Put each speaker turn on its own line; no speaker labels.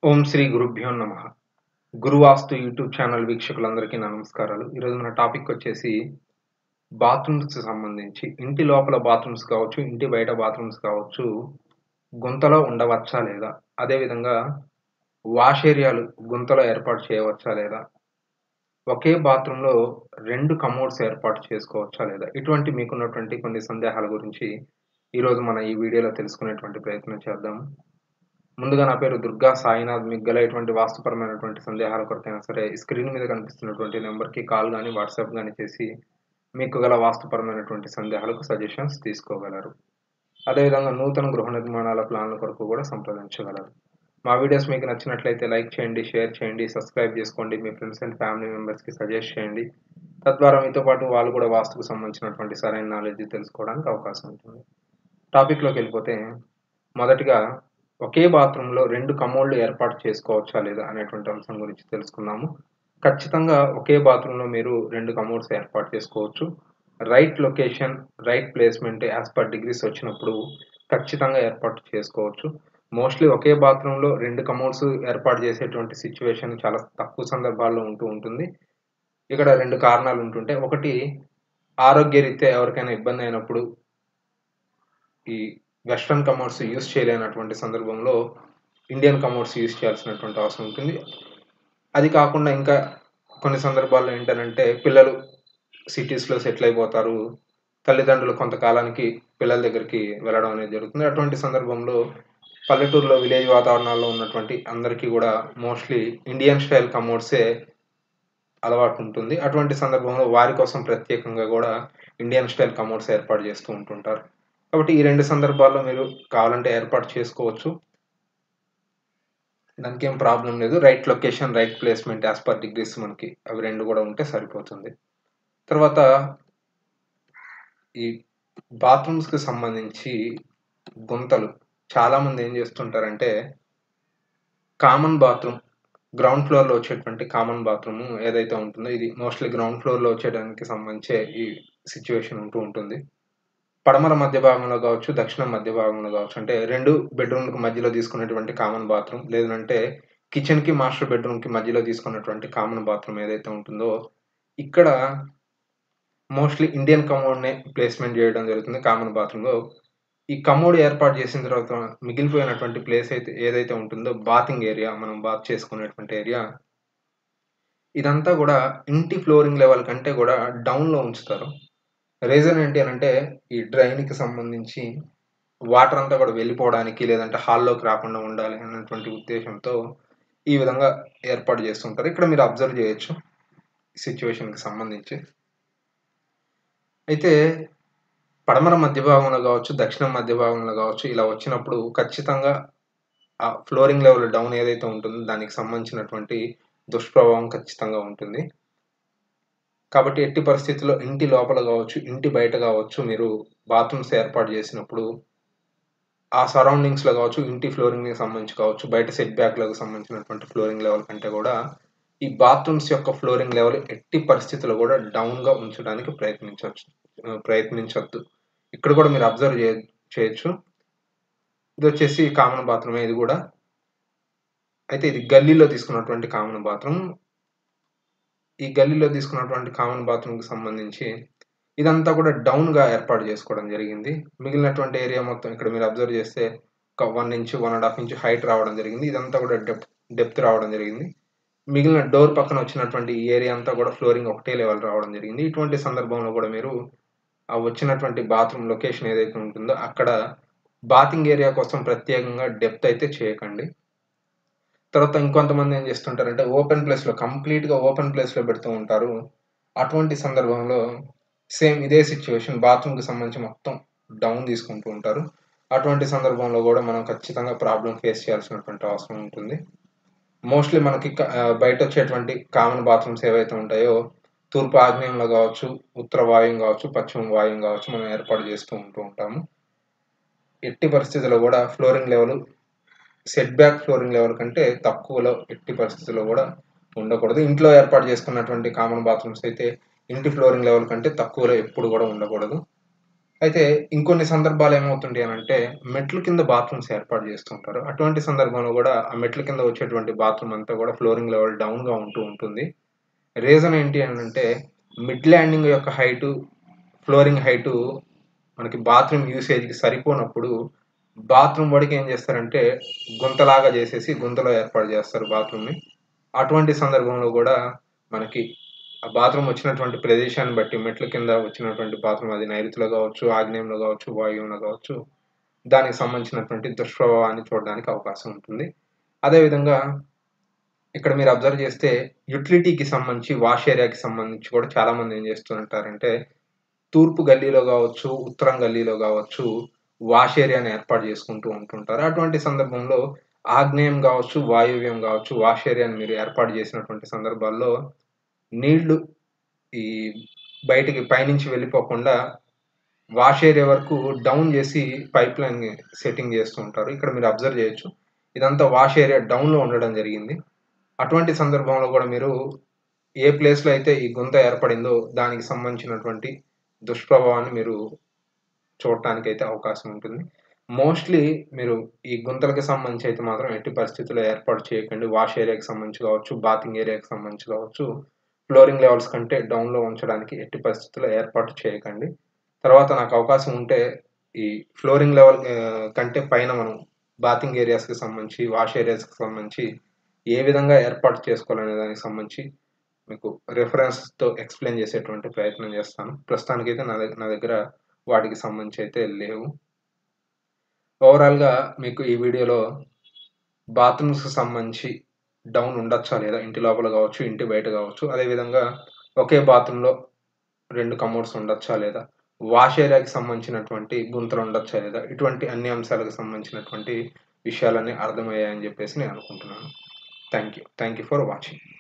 ఓం శ్రీ గురుభ్యో నమ గురువాస్తు YouTube channel వీక్షకులందరికీ నా నమస్కారాలు ఈరోజు మన టాపిక్ వచ్చేసి బాత్రూమ్స్కి సంబంధించి ఇంటి లోపల బాత్రూమ్స్ కావచ్చు ఇంటి బయట బాత్రూమ్స్ కావచ్చు గుంతలో ఉండవచ్చా లేదా అదేవిధంగా వాష్ ఏరియాలు గుంతలో ఏర్పాటు చేయవచ్చా లేదా ఒకే బాత్రూంలో రెండు కమోడ్స్ ఏర్పాటు చేసుకోవచ్చా లేదా ఇటువంటి మీకున్నటువంటి కొన్ని సందేహాల గురించి ఈరోజు మన ఈ వీడియోలో తెలుసుకునేటువంటి ప్రయత్నం చేద్దాము ముందుగా నా పేరు దుర్గా సాయినాథ్ మీకు గల ఎటువంటి వాస్తుపరమైనటువంటి సందేహాల కొరకైనా సరే స్క్రీన్ మీద కనిపిస్తున్నటువంటి నెంబర్కి కాల్ కానీ వాట్సాప్ కానీ చేసి మీకు గల వాస్తుపరమైనటువంటి సందేహాలకు సజెషన్స్ తీసుకోగలరు అదేవిధంగా నూతన గృహ నిర్మాణాల ప్లాన్ల కొరకు కూడా సంప్రదించగలరు మా వీడియోస్ మీకు నచ్చినట్లయితే లైక్ చేయండి షేర్ చేయండి సబ్స్క్రైబ్ చేసుకోండి మీ ఫ్రెండ్స్ అండ్ ఫ్యామిలీ మెంబర్స్కి సజెస్ట్ చేయండి తద్వారా మీతో పాటు వాళ్ళు కూడా వాస్తుకు సంబంధించినటువంటి సరైన నాలెడ్జ్ తెలుసుకోవడానికి అవకాశం ఉంటుంది టాపిక్లోకి వెళ్ళిపోతే మొదటిగా ఒకే బాత్రూంలో రెండు కమోడ్లు ఏర్పాటు చేసుకోవచ్చా లేదా అనేటువంటి అంశం గురించి తెలుసుకుందాము ఖచ్చితంగా ఒకే బాత్రూంలో మీరు రెండు కమోడ్స్ ఏర్పాటు చేసుకోవచ్చు right location right placement as per degrees వచ్చినప్పుడు ఖచ్చితంగా ఏర్పాటు చేసుకోవచ్చు మోస్ట్లీ ఒకే బాత్రూంలో రెండు కమోడ్స్ ఏర్పాటు చేసేటువంటి సిచ్యువేషన్ చాలా తక్కువ సందర్భాల్లో ఉంటూ ఉంటుంది ఇక్కడ రెండు కారణాలు ఉంటుంటే ఒకటి ఆరోగ్యరీత్యా ఎవరికైనా ఇబ్బంది అయినప్పుడు ఈ వెస్ట్రన్ కమోడ్స్ యూస్ చేయలేనటువంటి సందర్భంలో ఇండియన్ కమోడ్స్ యూస్ చేయాల్సినటువంటి అవసరం ఉంటుంది అది కాకుండా ఇంకా కొన్ని సందర్భాల్లో ఏంటంటే పిల్లలు సిటీస్లో సెటిల్ అయిపోతారు తల్లిదండ్రులు కొంతకాలానికి పిల్లల దగ్గరికి వెళ్ళడం అనేది జరుగుతుంది అటువంటి సందర్భంలో పల్లెటూరులో విలేజ్ వాతావరణాల్లో ఉన్నటువంటి అందరికీ కూడా మోస్ట్లీ ఇండియన్ స్టైల్ కమోడ్సే అలవాటు ఉంటుంది అటువంటి సందర్భంలో వారి కోసం ప్రత్యేకంగా కూడా ఇండియన్ స్టైల్ కమోడ్స్ ఏర్పాటు చేస్తూ ఉంటుంటారు కాబట్టి ఈ రెండు సందర్భాల్లో మీరు కావాలంటే ఏర్పాటు చేసుకోవచ్చు దానికి ఏం ప్రాబ్లం లేదు right location right placement as per degrees మనకి అవి రెండు కూడా ఉంటే సరిపోతుంది తర్వాత ఈ బాత్రూమ్స్కి సంబంధించి గుంతలు చాలామంది ఏం చేస్తుంటారంటే కామన్ బాత్రూమ్ గ్రౌండ్ ఫ్లోర్లో వచ్చేటువంటి కామన్ బాత్రూమ్ ఏదైతే ఉంటుందో ఇది మోస్ట్లీ గ్రౌండ్ ఫ్లోర్లో వచ్చేదానికి సంబంధించే ఈ సిచ్యువేషన్ ఉంటూ ఉంటుంది పడమర మధ్య భాగంలో కావచ్చు దక్షిణం మధ్య భాగంలో కావచ్చు అంటే రెండు బెడ్రూమ్కి మధ్యలో తీసుకున్నటువంటి కామన్ బాత్రూమ్ లేదంటే కిచెన్కి మాస్టర్ బెడ్రూమ్కి మధ్యలో తీసుకున్నటువంటి కామన్ బాత్రూమ్ ఏదైతే ఉంటుందో ఇక్కడ మోస్ట్లీ ఇండియన్ కమోడ్నే ప్లేస్మెంట్ చేయడం జరుగుతుంది కామన్ బాత్రూంలో ఈ కమోడ్ ఏర్పాటు చేసిన తర్వాత మిగిలిపోయినటువంటి ప్లేస్ అయితే ఏదైతే ఉంటుందో బాతింగ్ ఏరియా మనం బాత్ చేసుకునేటువంటి ఏరియా ఇదంతా కూడా ఇంటి ఫ్లోరింగ్ లెవెల్ కంటే కూడా డౌన్లో ఉంచుతారు రీజన్ ఏంటి అని అంటే ఈ డ్రైన్కి సంబంధించి వాటర్ అంతా కూడా వెళ్ళిపోవడానికి లేదంటే హాల్లోకి రాకుండా ఉండాలి అన్నటువంటి ఉద్దేశంతో ఈ విధంగా ఏర్పాటు చేస్తుంటారు ఇక్కడ మీరు అబ్జర్వ్ చేయొచ్చు సిచ్యువేషన్కి సంబంధించి అయితే పడమర మధ్య భాగంలో కావచ్చు దక్షిణం మధ్య భాగంలో కావచ్చు ఇలా వచ్చినప్పుడు ఖచ్చితంగా ఆ ఫ్లోరింగ్ లెవెల్ డౌన్ ఏదైతే ఉంటుందో దానికి సంబంధించినటువంటి దుష్ప్రభావం ఖచ్చితంగా ఉంటుంది కాబట్టి ఎట్టి పరిస్థితుల్లో ఇంటి లోపల కావచ్చు ఇంటి బయట కావచ్చు మీరు బాత్రూమ్స్ ఏర్పాటు చేసినప్పుడు ఆ సరౌండింగ్స్లో కావచ్చు ఇంటి ఫ్లోరింగ్కి సంబంధించి కావచ్చు బయట సెట్ బ్యాక్లకు సంబంధించినటువంటి ఫ్లోరింగ్ లెవెల్ కంటే కూడా ఈ బాత్రూమ్స్ యొక్క ఫ్లోరింగ్ లెవెల్ ఎట్టి పరిస్థితుల్లో కూడా డౌన్గా ఉంచడానికి ప్రయత్నించవచ్చు ప్రయత్నించవద్దు ఇక్కడ కూడా మీరు అబ్జర్వ్ చే చేయొచ్చు ఇది వచ్చేసి కామన్ బాత్రూమే ఇది కూడా అయితే ఇది గల్లీలో తీసుకున్నటువంటి కామన్ బాత్రూమ్ ఈ గల్లీలో తీసుకున్నటువంటి కామన్ బాత్రూమ్కి సంబంధించి ఇదంతా కూడా డౌన్గా ఏర్పాటు చేసుకోవడం జరిగింది మిగిలినటువంటి ఏరియా మొత్తం ఇక్కడ మీరు అబ్జర్వ్ చేస్తే ఒక one inch one and half inch height రావడం జరిగింది ఇదంతా కూడా డెప్త్ డెప్త్ రావడం జరిగింది మిగిలిన డోర్ పక్కన వచ్చినటువంటి ఈ ఏరియా అంతా కూడా ఫ్లోరింగ్ ఒకటే లెవెల్ రావడం జరిగింది ఇటువంటి సందర్భంలో కూడా మీరు ఆ వచ్చినటువంటి బాత్రూమ్ లొకేషన్ ఏదైతే ఉంటుందో అక్కడ బాతింగ్ ఏరియా కోసం ప్రత్యేకంగా డెప్త్ అయితే చేయకండి తర్వాత ఇంకొంతమంది ఏం చేస్తుంటారంటే ఓపెన్ ప్లేస్లో కంప్లీట్గా ఓపెన్ ప్లేస్లో పెడుతూ ఉంటారు అటువంటి సందర్భంలో సేమ్ ఇదే సిచ్యువేషన్ బాత్రూమ్కి సంబంధించి మొత్తం డౌన్ తీసుకుంటూ ఉంటారు అటువంటి సందర్భంలో కూడా మనం ఖచ్చితంగా ప్రాబ్లం ఫేస్ చేయాల్సినటువంటి అవసరం ఉంటుంది మోస్ట్లీ మనకి బయట వచ్చేటువంటి కామన్ బాత్రూమ్స్ ఏవైతే ఉంటాయో తూర్పు ఆగ్నేయంలో కావచ్చు ఉత్తర వాయుం కావచ్చు పశ్చిమ వాయుం కావచ్చు మనం ఏర్పాటు చేస్తూ ఉంటూ ఉంటాము ఎట్టి పరిస్థితుల్లో కూడా flooring level set back flooring level కంటే తక్కువలో ఎట్టి పరిస్థితుల్లో కూడా ఉండకూడదు ఇంట్లో ఏర్పాటు చేసుకున్నటువంటి కామన్ బాత్రూమ్స్ అయితే ఇంటి ఫ్లోరింగ్ లెవెల్ కంటే తక్కువలో ఎప్పుడు కూడా ఉండకూడదు అయితే ఇంకొన్ని సందర్భాలు ఏమవుతుంటాయి అనంటే మెట్ల కింద బాత్రూమ్స్ ఏర్పాటు చేస్తుంటారు. అటువంటి సందర్భంలో గూడా ఆ మెట్ల కింద వచ్చేటువంటి బాత్రూమ్ అంతా గూడా ఫ్లోరింగ్ లెవెల్ డౌన్‌గా ఉంటూ ఉంటుంది. రీజన్ ఏంటి అనంటే మిడ్ ల్యాండింగ్ యొక్క హైటు, ఫ్లోరింగ్ హైటు మనకి బాత్రూమ్ యూసేజ్‌కి సరిపోనప్పుడు బాత్రూమ్ వరకు ఏం చేస్తారంటే గుంతలాగా చేసేసి గుంతలో ఏర్పాటు చేస్తారు బాత్రూమ్‌ని. అటువంటి సందర్భంలో గూడా మనకి ఆ బాత్రూమ్ వచ్చినటువంటి ప్రదేశాన్ని బట్టి మెట్ల కింద వచ్చినటువంటి బాత్రూమ్ అది నైరుతిలో గావచ్చు, ఆగ్నేయంలో గావచ్చు, వాయువ్యంలో గావచ్చు దానికి సంబంధించినటువంటి దుష్ప్రభావాన్ని చూడడానికి అవకాశం ఉంటుంది. అదే విధంగా ఇక్కడ మీరు అబ్జర్వ్ చేస్తే యుటిలిటీకి సంబంధించి వాష్ ఏరియాకి సంబంధించి కూడా చాలామంది ఏం చేస్తుంటారంటే తూర్పు గల్లీలో గావచ్చు, ఉత్తరం గల్లీలో గావచ్చు వాష్ ఏరియాని ఏర్పాటు చేసుకుంటూ ఉంటుంటారు. అటువంటి సందర్భంలో ఆగ్నేయం గావచ్చు, వాయువ్యం గావచ్చు వాష్ ఏరియాని మీరు ఏర్పాటు చేసినటువంటి సందర్భాల్లో నీళ్లు ఈ బయటికి పైనుంచి వెళ్ళిపోకుండా వాష్ ఏరియా వరకు డౌన్ చేసి పైప్ లైన్‌ని సెట్టింగ్ చేస్తూ ఉంటారు. ఇక్కడ మీరు అబ్జర్వ్ చేయొచ్చు. ఇదంతా వాష్ ఏరియా డౌన్‌లో ఉండడం జరిగింది. అటువంటి సందర్భంలో గూడా మీరు ఏ ప్లేస్‌లో అయితే ఈ గుంత ఏర్పడిందో దానికి సంబంధించినటువంటి దుష్ప్రభావాన్ని మీరు చూడటానికైతే అవకాశం ఉంటుంది. మోస్ట్‌లీ మీరు ఈ గుంతలకి సంబంధించి అయితే మాత్రం ఎట్టి పరిస్థితుల్లో ఏర్పాటు చేయకండి. వాష్ ఏరియాకి సంబంధించి కావచ్చు, బాతింగ్ ఏరియాకి సంబంధించి కావచ్చు, ఫ్లోరింగ్ లెవెల్స్ కంటే డౌన్‌లో ఉంచడానికి ఎట్టి పరిస్థితుల్లో ఏర్పాటు చేయకండి. తర్వాత నాకు అవకాశం ఉంటే ఈ ఫ్లోరింగ్ లెవెల్ ఆహ్, కంటే పైన మనం బాతింగ్ ఏరియాస్‌కి సంబంధించి, వాష్ ఏరియాస్‌కి సంబంధించి ఏ విధంగా ఏర్పాటు చేసుకోవాలనే దానికి సంబంధించి మీకు రిఫరెన్స్‌తో ఎక్స్‌ప్లెయిన్ చేసేటువంటి ప్రయత్నం చేస్తాను. ప్రస్తుతానికైతే నా దగ్ నా దగ్గర వాటికి సంబంధించి అయితే లేవు. ఓవరాల్‌గా మీకు ఈ వీడియోలో బాత్రూమ్స్‌కి సంబంధించి డౌన్ ఉండొచ్చా లేదా ఇంటి లోపల గావచ్చు, ఇంటి బయట గావచ్చు. అదే విధంగా ఒకే బాత్రూమ్‌లో 2 కమోడ్స్ ఉండొచ్చా లేదా? వాష్ ఏరియాకి సంబంధించినటువంటి గుంతలు ఉండొచ్చా లేదా? ఇటువంటి అన్ని అంశాలకు సంబంధించినటువంటి విషయాలన్నీ అర్థమయ్యాయని జెప్పేసి నేను అనుకుంటున్నాను. Thank you. Thank you for watching.